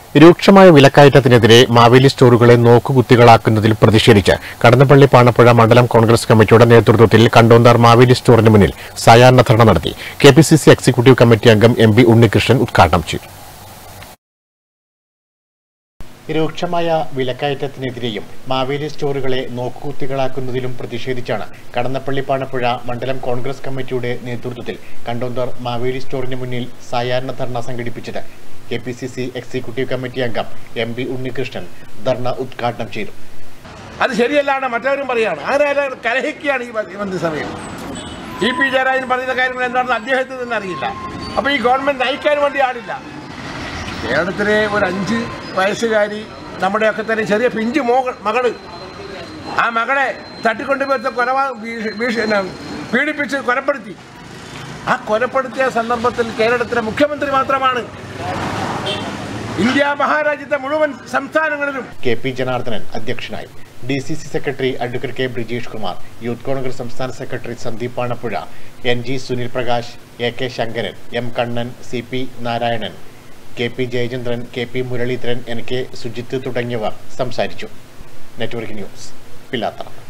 രൂക്ഷമായ വിലക്കയറ്റത്തിനെതിരെ മാവേലി സ്റ്റോറുകളെ നോക്കുകുത്തികളാക്കുന്നതിൽ പ്രതിഷേധിച്ച് കടന്നപ്പള്ളി പാണപ്പുഴ മണ്ഡലം കോൺഗ്രസ് കമ്മിറ്റിയുടെ നേതൃത്വത്തിൽ കണ്ടോന്താർ മാവേലി സ്റ്റോറിന് മുന്നിൽ സായാഹ്ന ധർണ നടത്തി K P C C executive committee അംഗം എം പി ഉണ്ണികൃഷ്ണൻ ഉദ്ഘാടനം ചെയ്തു രൂക്ഷമായ വിലക്കയറ്റത്തിനെതിരെയും മാവേലി സ്റ്റോറുകളെ നോക്കുകുത്തികളാക്കുന്നതിലും പ്രതിഷേധിച്ചാണ് കടന്നപ്പള്ളി പാണപ്പുഴ മണ്ഡലം കോൺഗ്രസ് കമ്മിറ്റിയുടെ നേതൃത്വത്തിൽ കണ്ടോന്തർ മാവേലി സ്റ്റോറിന് മുന്നിൽ സായാഹ്ന ധർണ സംഘടിപ്പിച്ചത് K P C C executive committee അംഗം എം പി ഉണ്ണികൃഷ്ണൻ ധർണ ഉദ്ഘാടനം ചെയ്തു അത് ശരിയല്ലാണ് മറ്റവരും പറയാണ് അങ്ങനെ കലഹിക്കുകയാണ് ഈ മ- മന്ത്രിസഭയിൽ ഇ പി ജയരാജൻ പറയുന്ന കാര്യങ്ങൾ എന്താണെന്ന് അദ്ദേഹത്തിന് തന്നെ അറിയില്ല അപ്പോൾ ഈ ഗവൺമെന്റ് നയിക്കാൻ വേണ്ടി ആളില്ല കേരളത്തിലെ ഒരു അഞ്ച് വയസ്സുകാരി നമ്മുടെയൊക്കെ തന്നെ ചെറിയ പിഞ്ചു മോക മകള് ആ മകളെ തട്ടിക്കൊണ്ടുപോയി കൊലവാ ഭീഷ- ഭീഷ- എന്നാ, പീഡിപ്പിച്ച് കൊലപ്പെടുത്തി ആ കൊലപ്പെടുത്തിയ സന്ദർഭത്തിൽ കേരളത്തിലെ മുഖ്യമന്ത്രി മാത്രമാണ് ഇന്ത്യ മഹാരാജ്യത്തെ മുഴുവൻ സംസ്ഥാനങ്ങളിലും കെ പി ജനാർദ്ദനൻ അധ്യക്ഷനായി D C C secretary advocate K Brijesh Kumar youth Congress സംസ്ഥാന സെക്രട്ടറി Sandeep Panappuzha N G Sunil Prakash A K Sankaran M Kannan C P Narayanan K P Jayachandran K P Muraleedharan N K Sujith തുടങ്ങിയവർ സംസാരിച്ചു നെറ്റ്വർക്ക് ന്യൂസ് പില്ലാത്തറ